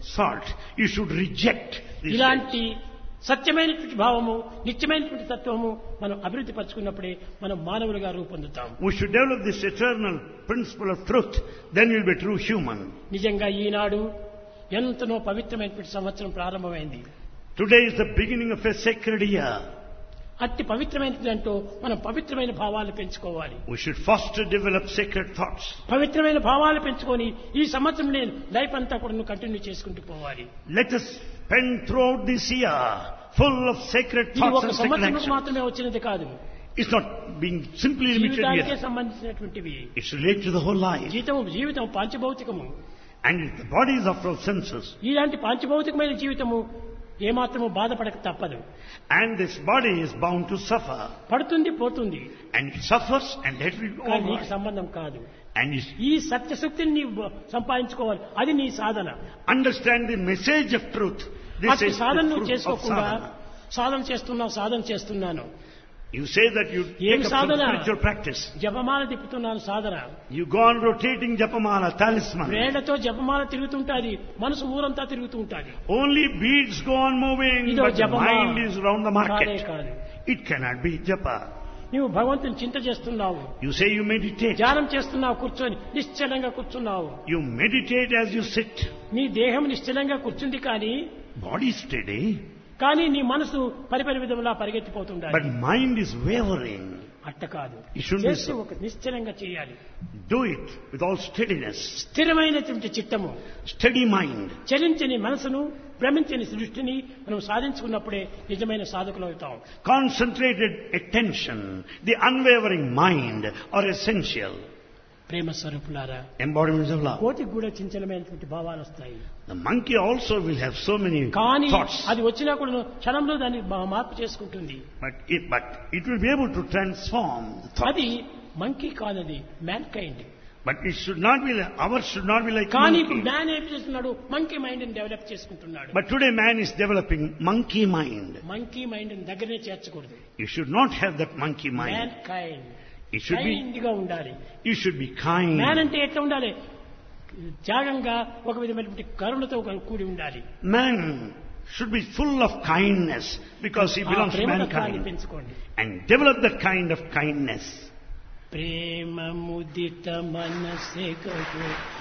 salt. You should reject these ఇలాంటి సత్యమైనటువంటి భావము నిత్యమైనటువంటి తత్వము మనం అభివృద్ధి పరచుకున్నప్పుడే మనం మానవులుగా రూపొందుతాం We should develop this eternal principle of truth. Then we'll be a true human. నిజంగా ఈనాడు ఎంతనో పవిత్రమైనటువంటి సంవత్సరం ప్రారంభమైంది Today is the beginning of a sacred year. అట్టి పవిత్రమైనది అంటూ మనం పవిత్రమైన భావాలు పెంచుకోవాలి We should foster, develop sacred thoughts. పవిత్రమైన భావాలు పెంచుకొని ఈ సంవత్సరం నేను లైఫ్ అంతా కూడా కంటిన్యూ చేసుకుంటూ పోవాలి Let us spend throughout this year full of sacred ఇది thoughts ఒక and sacred సంవత్సరం actions. మాత్రమే వచ్చినది కాదు It's not being simply limited జీవితానికే here. సంబంధించినటువంటివి It's related to the whole life. జీవితం జీవితం పాంచభౌతికము And the body is after all senses. ఇలాంటి పాంచభౌతికమైన జీవితము ఏమాత్రము బాధపడక తప్పదు And this body is bound to suffer. పడుతుంది పోతుంది And it suffers and let it go కానీ నీకు on. సంబంధం కాదు And you ఈ సత్యశక్తిని నీవు సంపాదించుకోవాలి అది నీ సాధన understand the message of truth. This అట్టి is సాధన the నువ్వు fruit of చేసుకోకుండా sadhana. సాధన చేస్తున్నావు సాధన చేస్తున్నాను You say that you ఏం take up some సాధన? spiritual practice. జపమాల తిప్పుతున్నాను సాధన You go on rotating japamala, talisman. వేళ్లతో జపమాల తిరుగుతుంటాది మనసు ఊరంతా తిరుగుతూ ఉంటాది Only beads go on moving, ఇదో but the జపమా mind is round the కాదే market. కాదు It cannot be japa. నువ్వు భగవంతుని చింత చేస్తున్నావు You say you meditate. ధ్యానం చేస్తున్నావు కూర్చొని నిశ్చలంగా కూర్చున్నావు You meditate as you sit. నీ దేహం నిశ్చలంగా కూర్చుంది కానీ Body steady, కానీ నీ మనసు పరిపరి విధంలా పరిగెత్తిపోతుండాలి but mind is wavering. అట్ట కాదు It should be చేసి so. ఒక నిశ్చలంగా చేయాలి Do it with all steadiness. స్థిరమైనటువంటి చిత్తము Steady mind. చలించని మనసును భ్రమించని సృష్టిని మనం సాధించుకున్నప్పుడే నిజమైన సాధకులు అవుతాం Concentrated attention, the unwavering mind are essential. ప్రేమ స్వరూపులారా Embodiments of love. కోటికి కూడా చంచలమైనటువంటి భావాలు వస్తాయి The monkey also will have so many కానీ thoughts. అది వచ్చినా కూడా క్షణంలో దాన్ని మా- మార్పు చేసుకుంటుంది But it, but it will be able to transform the thought. అది మంకీ కాదది man kind But it should not be like, ours should not be like కానీ ఇప్పుడు monkey. మ్యాన్ ఏం చేస్తున్నాడు మంకీ మైండ్ డెవలప్ చేసుకుంటున్నాడు But today man is developing monkey mind. Monkey mind దగ్గరనే చేర్చకూడదు You should not have that monkey man mind. Kind It should be, kind గా ఉండాలి you should be man kind. అంటే ఎట్లా ఉండాలి త్యాగంగా ఒక విధమైనటువంటి కరుణతో కూడి ఉండాలి Man should be full of kindness because he ఆ belongs to ప్రేమతత్వాన్ని mankind. పెంచుకోండి And develop that kind of kindness. ప్రేమ ముదిత మనసే కహో